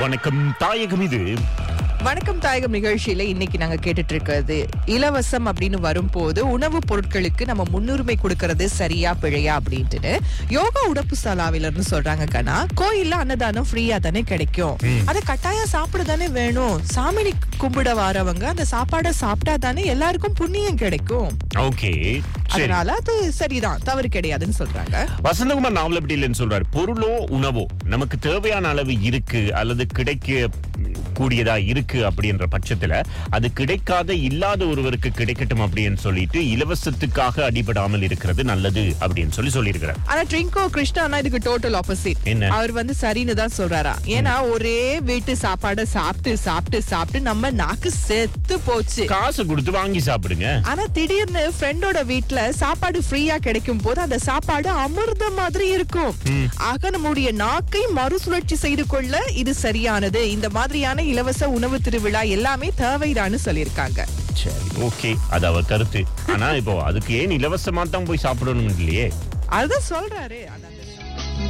வணக்கம் தாயகம் இது வணக்கம் தாயகம் நிகழ்ச்சியில இன்னைக்கு நாங்க கேட்டுட்டு இருக்கிறது இலவசம் அப்படின்னு வரும்போது உணவுப் பொருட்களுக்கு நம்ம முன்னுரிமை கொடுக்கறது சரியா பிழையா அப்படின்ட்டு யோகா உடப்பு சலாவில இருந்து சொல்றாங்க கண்ணா கோயில்ல அன்னதானம் ஃப்ரீயா தானே கிடைக்கும் அதை கட்டாயம் சாப்பிட தானே வேணும் சாமி கும்பிட வரவங்க அந்த சாப்பாடை சாப்பிட்டா தானே எல்லாருக்கும் புண்ணியம் கிடைக்கும் ஓகே சரி அதனால அது சரிதான் தவறு கிடையாதுன்னு சொல்றாங்க வசந்தகுமார் நாவலப்பட்டியிலன்னு சொல்றாரு பொருளோ உணவோ நமக்கு தேவையான அளவு இருக்கு அல்லது கிடைக்க கூடியதா இருக்கு அப்படின்ற பட்சத்துல அது கிடைக்காத இல்லாத ஒருவருக்கு கிடைக்கட்டும் அப்படின்னு சொல்லிட்டு இலவசத்துக்காக அடிபடாமல் இருக்கிறது நல்லது அப்படின்னு சொல்லி சொல்லியிருக்கிறார் ஆனா ட்ரிங்கோ கிருஷ்ணா அண்ணா இதுக்கு டோட்டல் ஆப்போசிட் என்ன? அவர் வந்து சரின்னு தான் சொல்றாரா ஏன்னா ஒரே வீட்டு சாப்பாடை சாப்பிட்டு சாப்பிட்டு சாப்பிட்டு நம்ம நாக்கு செத்து போச்சு காசு கொடுத்து வாங்கி சாப்பிடுங்க ஆனா திடீர்னு ஃப்ரெண்டோட வீட்ல சாப்பாடு ஃப்ரீயா கிடைக்கும் போது அந்த சாப்பாடு அமிர்த மாதிரி இருக்கும் ஆக நம்முடைய நாக்கை மறுசுழற்சி செய்து கொள்ள இது சரியானது இந்த மாதிரியான இலவச உணவு திருவிழா எல்லாமே தேவைதான்னு சொல்லியிருக்காங்க சரி ஓகே அது அவர் கருத்து ஆனா இப்போ அதுக்கு ஏன் இலவசமா தான் போய் சாப்பிடணும் இல்லையே அதுதான் சொல்றாரு ஆனா அந்த